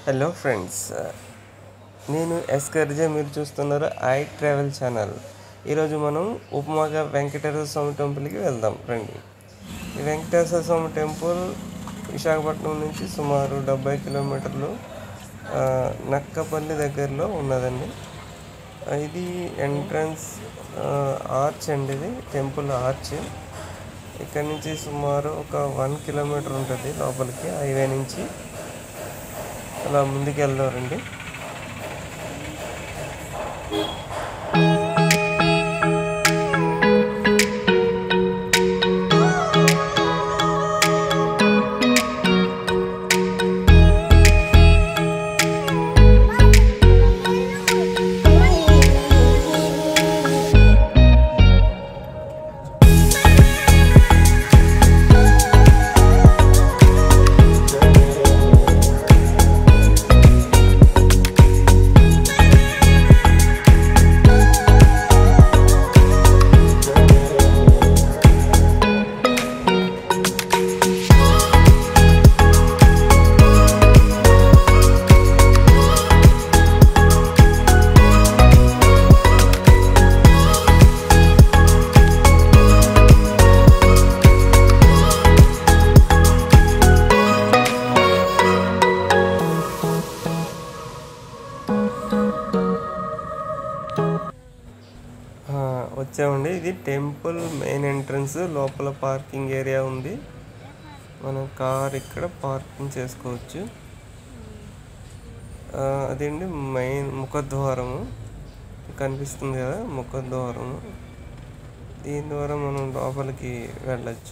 hello friends నేను ఎస్ కర్జే మీరు చూస్తున్నారు ఐ ట్రావెల్ ఛానల్ ఈరోజు మనం ఉపమాగా వెంకటేశ్వర స్వామి టెంపుల్కి వెళ్దాం రండి ఈ వెంకటేశ్వర స్వామి టెంపుల్ విశాఖపట్నం నుంచి సుమారు డెబ్బై కిలోమీటర్లు ఆ, నక్కపల్లి దగ్గరలో ఉన్నదండి ఆ, ఇది ఎంట్రన్స్ ఆర్చ్ అండి ఇది టెంపుల్ ఆర్చ్ ఇక్కడ నుంచి సుమారు ఒక వన్ కిలోమీటర్ ఉంటుంది లోపలికి హైవే నుంచి అలా ముందుకు వెళ్దారండి ఆ, వచ్చామండి ఇది టెంపుల్ మెయిన్ ఎంట్రన్స్ లోపల పార్కింగ్ ఏరియా ఉంది మనం కార్ ఇక్కడ పార్కింగ్ చేసుకోవచ్చు ఆ, అదండి మెయిన్ ముఖద్వారము కనిపిస్తుంది కదా ముఖద్వారము దీని ద్వారా మనం లోపలికి వెళ్ళచ్చు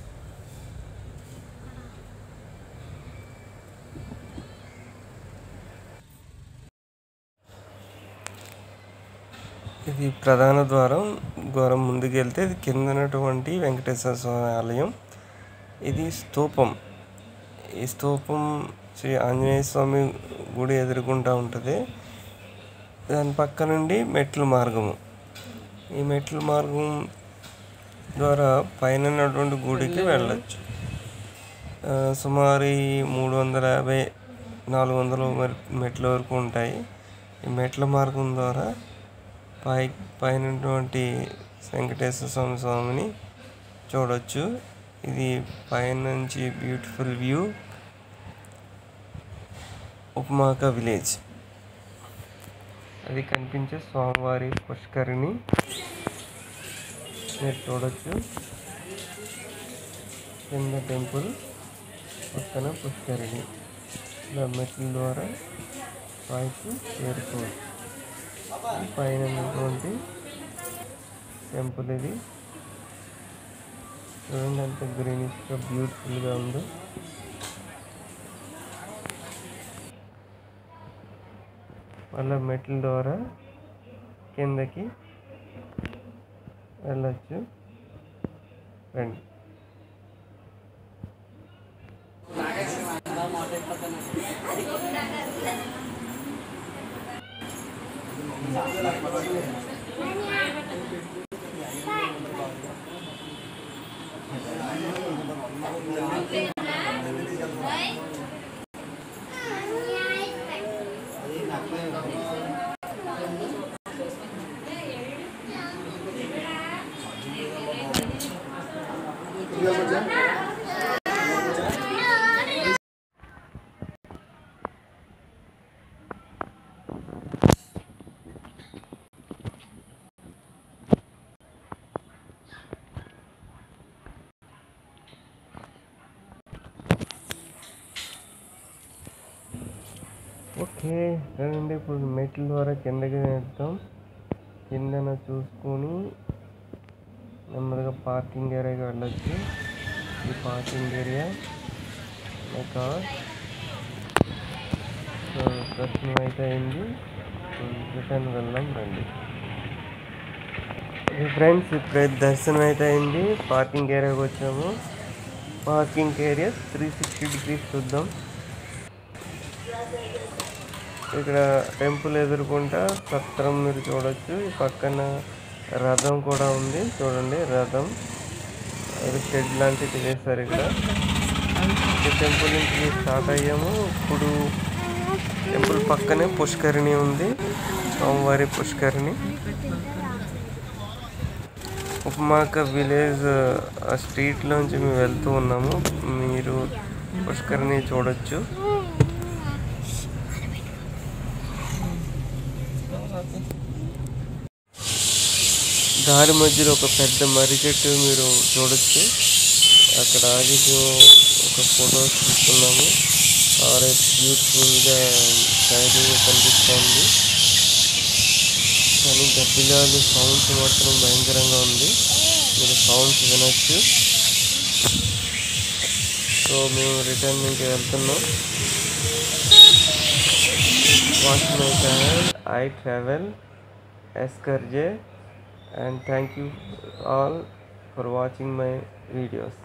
ఇది ప్రధాన ద్వారం ద్వారం ముందుకు వెళ్తే ఇది కిందనటువంటి వెంకటేశ్వర స్వామి ఆలయం ఇది స్తూపం ఈ స్తూపం శ్రీ ఆంజనేయ స్వామి గుడి ఎదుర్కొంటూ ఉంటుంది దాని పక్క నుండి మెట్ల మార్గము ఈ మెట్ల మార్గం ద్వారా పైన ఉన్నటువంటి గుడికి వెళ్ళచ్చు ఆ, సుమారు ఈ మూడు వందల యాభై నాలుగు వందల మె- మెట్ల వరకు ఉంటాయి ఈ మెట్ల మార్గం ద్వారా పై పైనటువంటి వెంకటేశ్వర స్వామి స్వామిని చూడొచ్చు ఇది పైన నుంచి బ్యూటిఫుల్ వ్యూ ఉపమాక విలేజ్ అది కనిపించే స్వామివారి పుష్కరిణి మీరు చూడొచ్చు కింద టెంపుల్ పక్కన పుష్కరిణి ఇలా మెట్ల ద్వారా పైకి చేరుకోవచ్చు ఈ పైన ఉన్నటువంటి టెంపుల్ ఇది చూడండి అంత గ్రీనిష్గా బ్యూటిఫుల్గా ఉందో మళ్ళీ మెట్ల ద్వారా కిందకి వెళ్ళచ్చు రండి ఓకే రండి ఇప్పుడు మెట్ల ద్వారా కిందకి వెళ్తాం కిందన చూసుకొని నెమ్మదిగా పార్కింగ్ ఏరియాకి వెళ్ళొచ్చు ఈ పార్కింగ్ ఏరియా కార్ సో దర్శనం అయితే అయింది రిటర్న్ వెళ్దాం రండి ఇది ఫ్రెండ్స్ ఇప్పుడైతే దర్శనం అయితే అయింది పార్కింగ్ ఏరియాకి వచ్చాము parking area three sixty degrees చూద్దాం ఇక్కడ టెంపుల్ ఎదుర్కొంటా సత్రం మీరు చూడొచ్చు ఈ పక్కన రథం కూడా ఉంది చూడండి రథం అది షెడ్ లాంటిది వేశారు ఇక్కడ ఈ టెంపుల్ నుంచి స్టార్ట్ అయ్యాము ఇప్పుడు టెంపుల్ పక్కనే పుష్కరిణి ఉంది స్వామివారి పుష్కరిణి ఉపమాక విలేజ్ ఆ స్ట్రీట్లోంచి మేము వెళ్తూ ఉన్నాము మీరు పుష్కరిణి చూడొచ్చు దారి మధ్యలో ఒక పెద్ద మర్రి చెట్టు మీరు చూడొచ్చు అక్కడ ఆగి మేము ఒక ఫోటో తీసుకున్నాము ఆరెంజ్ బ్యూటిఫుల్గా షైనింగ్ కనిపిస్తుంది కానీ గబ్బిలాలు సౌండ్స్ మాత్రం భయంకరంగా ఉంది మీరు సౌండ్స్ వినొచ్చు సో మేము రిటర్న్ ఇంక వెళ్తున్నాం watch my channel I travel ఎస్కర్జే and thank you all for watching my videos